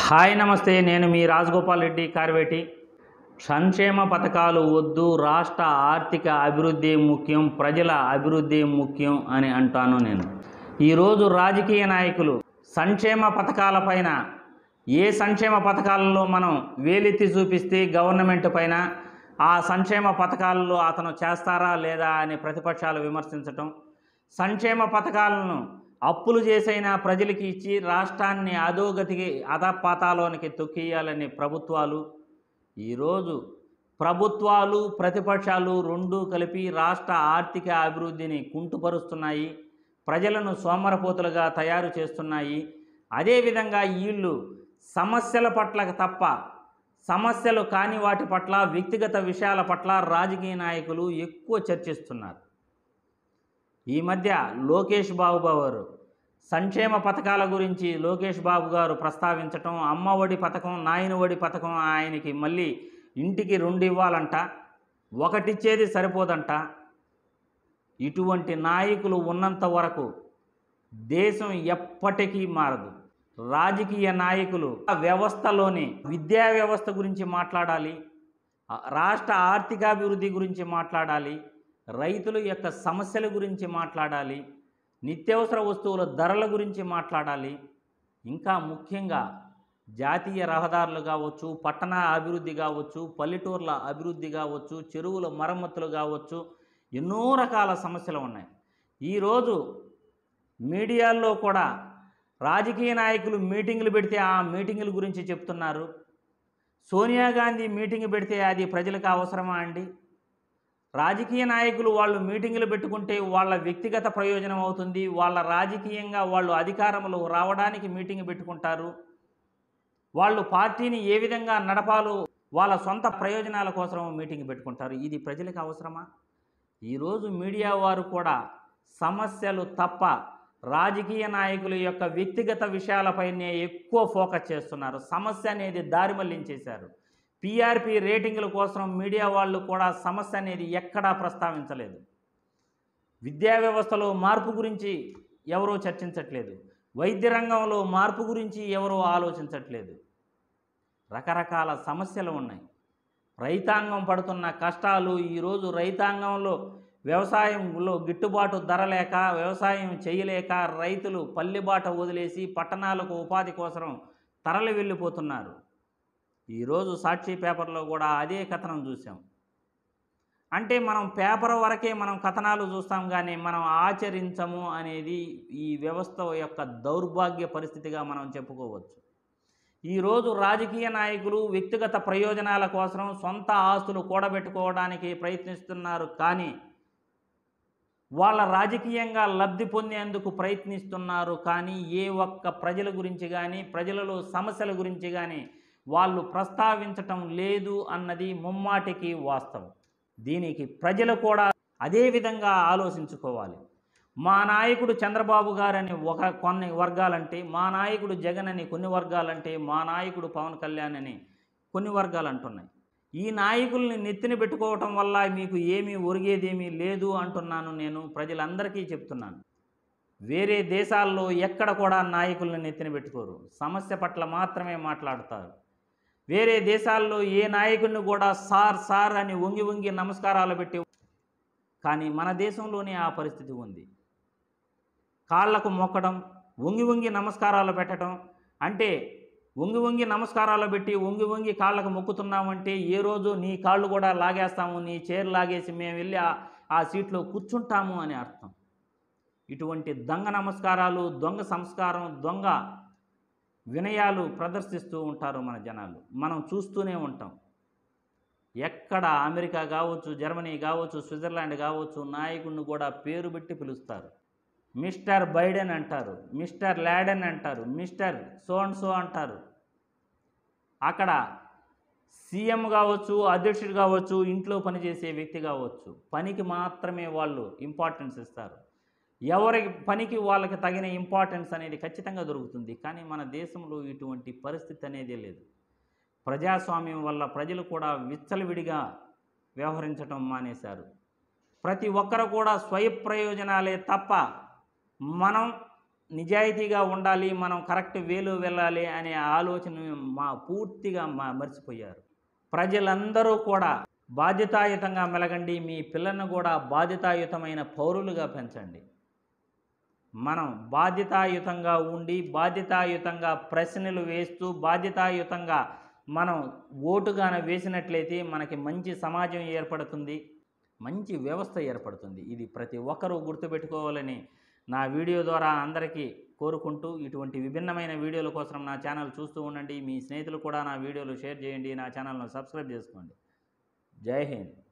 hi నమస్తే నేను మీ రాజగోపాల్ రెడ్డి కార్వేటి సంక్షేమ పథకాలు వద్దు రాష్ట్ర ఆర్థిక అభివృద్ధి ముఖ్యం ప్రజల అభివృద్ధి ముఖ్యం అని అంటాను నేను ఈరోజు రాజకీయ నాయకులు సంక్షేమ పథకాలపైన ఏ సంక్షేమ పథకాలలో మనం వేలెత్తి చూపిస్తే గవర్నమెంట్ పైన ఆ సంక్షేమ పథకాలలో అతను చేస్తారా లేదా అని ప్రతిపక్షాలు విమర్శించటం సంక్షేమ పథకాలను అప్పులు చేసైనా ప్రజలకి ఇచ్చి రాష్ట్రాన్ని అధోగతికి అధపాతాలోనికి తొక్కియాలని ప్రభుత్వాలు ఈరోజు ప్రభుత్వాలు ప్రతిపక్షాలు రెండూ కలిపి రాష్ట్ర ఆర్థిక అభివృద్ధిని కుంటుపరుస్తున్నాయి ప్రజలను సోమరపోతులుగా తయారు చేస్తున్నాయి అదేవిధంగా వీళ్ళు సమస్యల పట్ల తప్ప సమస్యలు కాని వాటి పట్ల వ్యక్తిగత విషయాల పట్ల రాజకీయ నాయకులు ఎక్కువ చర్చిస్తున్నారు ఈ మధ్య లోకేష్ బాబు గారు సంక్షేమ పథకాల గురించి లోకేష్ బాబు గారు ప్రస్తావించటం అమ్మ ఒడి పథకం నాయన ఒడి పథకం ఆయనకి మళ్ళీ ఇంటికి రెండు ఇవ్వాలంట ఒకటిచ్చేది సరిపోదంట ఇటువంటి నాయకులు ఉన్నంత వరకు దేశం ఎప్పటికీ మారదు రాజకీయ నాయకులు ఆ వ్యవస్థలోని విద్యా వ్యవస్థ గురించి మాట్లాడాలి ఆ రాష్ట్ర ఆర్థికాభివృద్ధి గురించి మాట్లాడాలి రైతుల యొక్క సమస్యల గురించి మాట్లాడాలి నిత్యావసర వస్తువుల ధరల గురించి మాట్లాడాలి ఇంకా ముఖ్యంగా జాతీయ రహదారులు కావచ్చు పట్టణ అభివృద్ధి కావచ్చు పల్లెటూర్ల అభివృద్ధి కావచ్చు చెరువుల మరమ్మతులు కావచ్చు ఎన్నో రకాల సమస్యలు ఉన్నాయి ఈరోజు మీడియాల్లో కూడా రాజకీయ నాయకులు మీటింగులు పెడితే ఆ మీటింగుల గురించి చెప్తున్నారు సోనియా గాంధీ మీటింగ్ పెడితే అది ప్రజలకు అవసరమా అండి రాజకీయ నాయకులు వాళ్ళు మీటింగులు పెట్టుకుంటే వాళ్ళ వ్యక్తిగత ప్రయోజనం అవుతుంది వాళ్ళ రాజకీయంగా వాళ్ళు అధికారంలో రావడానికి మీటింగ్ పెట్టుకుంటారు వాళ్ళు పార్టీని ఏ విధంగా నడపాలో వాళ్ళ సొంత ప్రయోజనాల కోసం మీటింగ్ పెట్టుకుంటారు ఇది ప్రజలకు అవసరమా ఈరోజు మీడియా వారు కూడా సమస్యలు తప్ప రాజకీయ నాయకుల యొక్క వ్యక్తిగత విషయాలపైనే ఎక్కువ ఫోకస్ చేస్తున్నారు సమస్య అనేది దారి మళ్లించేశారు పీఆర్పీ రేటింగుల కోసం మీడియా వాళ్ళు కూడా సమస్య అనేది ఎక్కడా ప్రస్తావించలేదు విద్యా వ్యవస్థలో మార్పు గురించి ఎవరూ చర్చించట్లేదు వైద్య రంగంలో మార్పు గురించి ఎవరూ ఆలోచించట్లేదు రకరకాల సమస్యలు ఉన్నాయి రైతాంగం పడుతున్న కష్టాలు ఈరోజు రైతాంగంలో వ్యవసాయంలో గిట్టుబాటు ధర లేక వ్యవసాయం చేయలేక రైతులు పల్లెబాట వదిలేసి పట్టణాలకు ఉపాధి కోసం తరలి వెళ్ళిపోతున్నారు ఈరోజు సాక్షి పేపర్లో కూడా అదే కథనం చూసాం అంటే మనం పేపర్ వరకే మనం కథనాలు చూస్తాం కానీ మనం ఆచరించము అనేది ఈ వ్యవస్థ యొక్క దౌర్భాగ్య పరిస్థితిగా మనం చెప్పుకోవచ్చు ఈరోజు రాజకీయ నాయకులు వ్యక్తిగత ప్రయోజనాల కోసం సొంత ఆస్తులు కూడబెట్టుకోవడానికి ప్రయత్నిస్తున్నారు కానీ వాళ్ళ రాజకీయంగా లబ్ధి పొందేందుకు ప్రయత్నిస్తున్నారు కానీ ఏ ఒక్క ప్రజల గురించి కానీ ప్రజలలో సమస్యల గురించి కానీ వాళ్ళు ప్రస్తావించటం లేదు అన్నది ముమ్మాటికి వాస్తవం దీనికి ప్రజలు కూడా అదే విధంగా ఆలోచించుకోవాలి మా నాయకుడు చంద్రబాబు గారని ఒక కొన్ని వర్గాలంటే మా నాయకుడు జగన్ అని కొన్ని వర్గాలంటే మా నాయకుడు పవన్ కళ్యాణ్ అని కొన్ని వర్గాలు అంటున్నాయి ఈ నాయకుల్ని నెత్తిన పెట్టుకోవటం వల్ల మీకు ఏమీ ఒరిగేదేమీ లేదు అంటున్నాను నేను ప్రజలందరికీ చెప్తున్నాను వేరే దేశాల్లో ఎక్కడ కూడా నాయకుల్ని నెత్తిన పెట్టుకోరు సమస్య పట్ల మాత్రమే మాట్లాడతారు వేరే దేశాల్లో ఏ నాయకుడిని కూడా సార్ సార్ అని వంగి వంగి నమస్కారాలు పెట్టి కానీ మన దేశంలోనే ఆ పరిస్థితి ఉంది కాళ్లకు మొక్కడం వంగి వంగి నమస్కారాలు పెట్టడం అంటే వంగి వంగి నమస్కారాలు పెట్టి వంగి వంగి కాళ్ళకు మొక్కుతున్నామంటే ఏ రోజు నీ కాళ్ళు కూడా లాగేస్తాము నీ చైర్ లాగేసి మేము వెళ్ళి ఆ ఆ సీట్లో కూర్చుంటాము అని అర్థం ఇటువంటి దొంగ నమస్కారాలు దొంగ సంస్కారం దొంగ వినయాలు ప్రదర్శిస్తూ ఉంటారు మన జనాలు మనం చూస్తూనే ఉంటాం ఎక్కడ అమెరికా కావచ్చు జర్మనీ కావచ్చు స్విట్జర్లాండ్ కావచ్చు నాయకుడిని కూడా పేరు పెట్టి పిలుస్తారు మిస్టర్ బైడెన్ అంటారు మిస్టర్ లాడెన్ అంటారు మిస్టర్ సో అండ్ సో అంటారు అక్కడ సీఎం కావచ్చు అధ్యక్షుడు కావచ్చు ఇంట్లో పనిచేసే వ్యక్తి కావచ్చు పనికి మాత్రమే వాళ్ళు ఇంపార్టెన్స్ ఇస్తారు ఎవరికి పనికి వాళ్ళకి తగిన ఇంపార్టెన్స్ అనేది ఖచ్చితంగా దొరుకుతుంది కానీ మన దేశంలో ఇటువంటి పరిస్థితి అనేది లేదు ప్రజాస్వామ్యం వల్ల ప్రజలు కూడా విచ్చలవిడిగా వ్యవహరించటం మానేశారు ప్రతి ఒక్కరు కూడా స్వయ ప్రయోజనాలే తప్ప మనం నిజాయితీగా ఉండాలి మనం కరెక్ట్ వేలో వెళ్ళాలి అనే ఆలోచన మా పూర్తిగా మా మర్చిపోయారు ప్రజలందరూ కూడా బాధ్యతాయుతంగా మెలగండి మీ పిల్లలను కూడా బాధ్యతాయుతమైన పౌరులుగా పెంచండి మనం బాధ్యతాయుతంగా ఉండి బాధ్యతాయుతంగా ప్రశ్నలు వేస్తూ బాధ్యతాయుతంగా మనం ఓటుగాన వేసినట్లయితే మనకి మంచి సమాజం ఏర్పడుతుంది మంచి వ్యవస్థ ఏర్పడుతుంది ఇది ప్రతి ఒక్కరూ గుర్తుపెట్టుకోవాలని నా వీడియో ద్వారా అందరికీ కోరుకుంటూ ఇటువంటి విభిన్నమైన వీడియోల కోసం నా ఛానల్ చూస్తూ ఉండండి మీ స్నేహితులు కూడా నా వీడియోలు షేర్ చేయండి నా ఛానల్ను సబ్స్క్రైబ్ చేసుకోండి జై హింద్